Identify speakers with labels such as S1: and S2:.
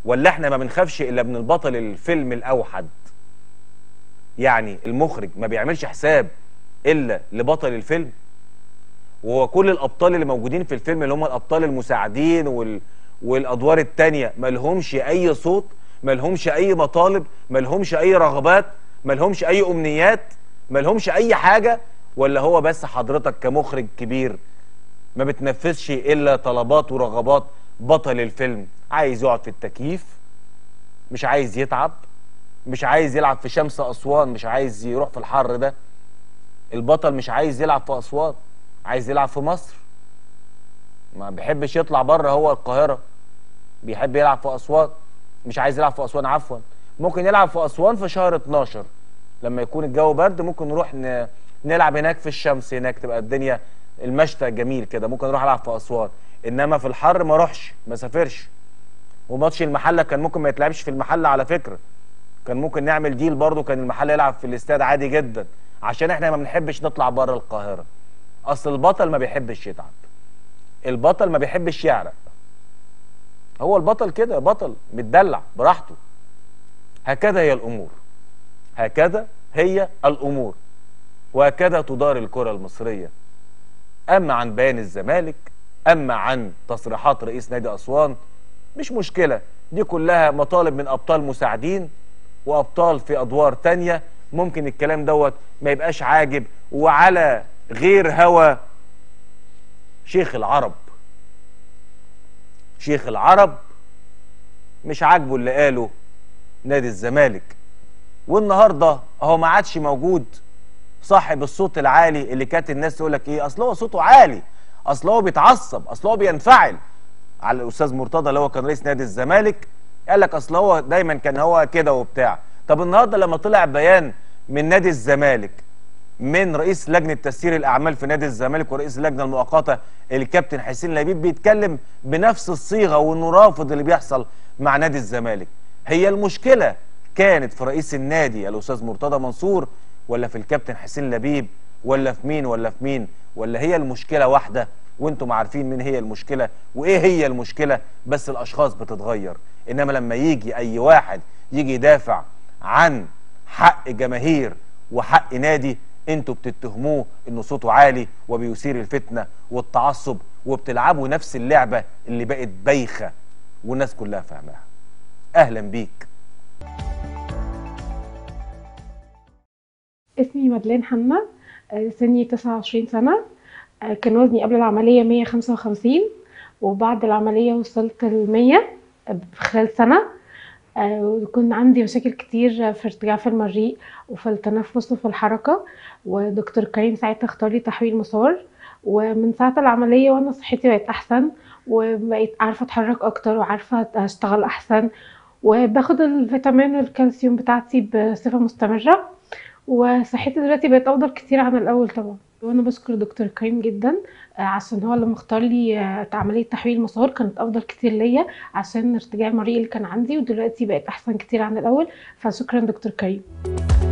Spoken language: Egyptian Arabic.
S1: ولا احنا ما بنخافش الا من البطل الفيلم الاوحد يعني المخرج ما بيعملش حساب الا لبطل الفيلم وهو كل الابطال اللي موجودين في الفيلم اللي هم الابطال المساعدين وال... والادوار التانية ما لهمش اي صوت ما لهمش اي مطالب ما لهمش اي رغبات ما لهمش اي امنيات ما لهمش اي حاجه ولا هو بس حضرتك كمخرج كبير ما بتنفذش الا طلبات ورغبات بطل الفيلم عايز يقعد في التكييف مش عايز يتعب مش عايز يلعب في شمس اسوان مش عايز يروح في الحر ده البطل مش عايز يلعب في اسوان عايز يلعب في مصر ما بيحبش يطلع بره هو القاهره بيحب يلعب في اسوان مش عايز يلعب في اسوان عفوا ممكن يلعب في اسوان في شهر 12 لما يكون الجو برد ممكن نروح ن... نلعب هناك في الشمس هناك تبقى الدنيا المشتى جميل كده ممكن اروح العب في اسوان انما في الحر ما اروحش ما سافرش وماتش المحله كان ممكن ما يتلعبش في المحله على فكره كان ممكن نعمل ديل برضو كان المحله يلعب في الاستاد عادي جدا عشان احنا ما بنحبش نطلع بره القاهره اصل البطل ما بيحبش يتعب البطل ما بيحبش يعرق هو البطل كده بطل متدلع براحته هكذا هي الامور هكذا هي الامور وهكذا تدار الكره المصريه اما عن بيان الزمالك اما عن تصريحات رئيس نادي اسوان مش مشكله دي كلها مطالب من ابطال مساعدين وابطال في ادوار تانية ممكن الكلام دوت ما يبقاش عاجب وعلى غير هوى شيخ العرب شيخ العرب مش عاجبه اللي قاله نادي الزمالك والنهارده اهو ما عادش موجود صاحب الصوت العالي اللي كانت الناس تقول لك ايه اصل هو صوته عالي اصل هو بيتعصب اصل هو بينفعل على الاستاذ مرتضى اللي هو كان رئيس نادي الزمالك قال لك اصل هو دايما كان هو كده وبتاع طب النهارده لما طلع بيان من نادي الزمالك من رئيس لجنه تسيير الاعمال في نادي الزمالك ورئيس اللجنه المؤقته الكابتن حسين لبيب بيتكلم بنفس الصيغه وانه رافض اللي بيحصل مع نادي الزمالك هي المشكله كانت في رئيس النادي الاستاذ مرتضى منصور ولا في الكابتن حسين لبيب ولا في مين ولا في مين ولا هي المشكله واحده وانتم عارفين مين هي المشكله وايه هي المشكله بس الاشخاص بتتغير انما لما يجي اي واحد يجي يدافع عن حق جماهير وحق نادي انتوا بتتهموه انه صوته عالي وبيثير الفتنه والتعصب وبتلعبوا نفس اللعبه اللي بقت بايخه والناس كلها فاهماها اهلا بيك
S2: اسمي مدلين حنا آه، سني 29 سنة آه، كان وزني قبل العملية 155 وبعد العملية وصلت ل 100 في خلال سنة آه، وكان عندي مشاكل كتير في ارتجاع في المريء وفي التنفس وفي الحركة ودكتور كريم ساعتها اختار لي تحويل مسار ومن ساعة العملية وانا صحتي بقت احسن وبقيت عارفة اتحرك اكتر وعارفة اشتغل احسن وباخد الفيتامين والكالسيوم بتاعتي بصفة مستمرة وصحتي دلوقتي بقت افضل كتير عن الاول طبعا وانا بشكر دكتور كريم جدا آه، عشان هو لما اختار لي آه، عمليه تحويل مسار كانت افضل كتير ليا عشان ارتجاع المريء اللي كان عندي ودلوقتي بقت احسن كتير عن الاول فشكرا دكتور كريم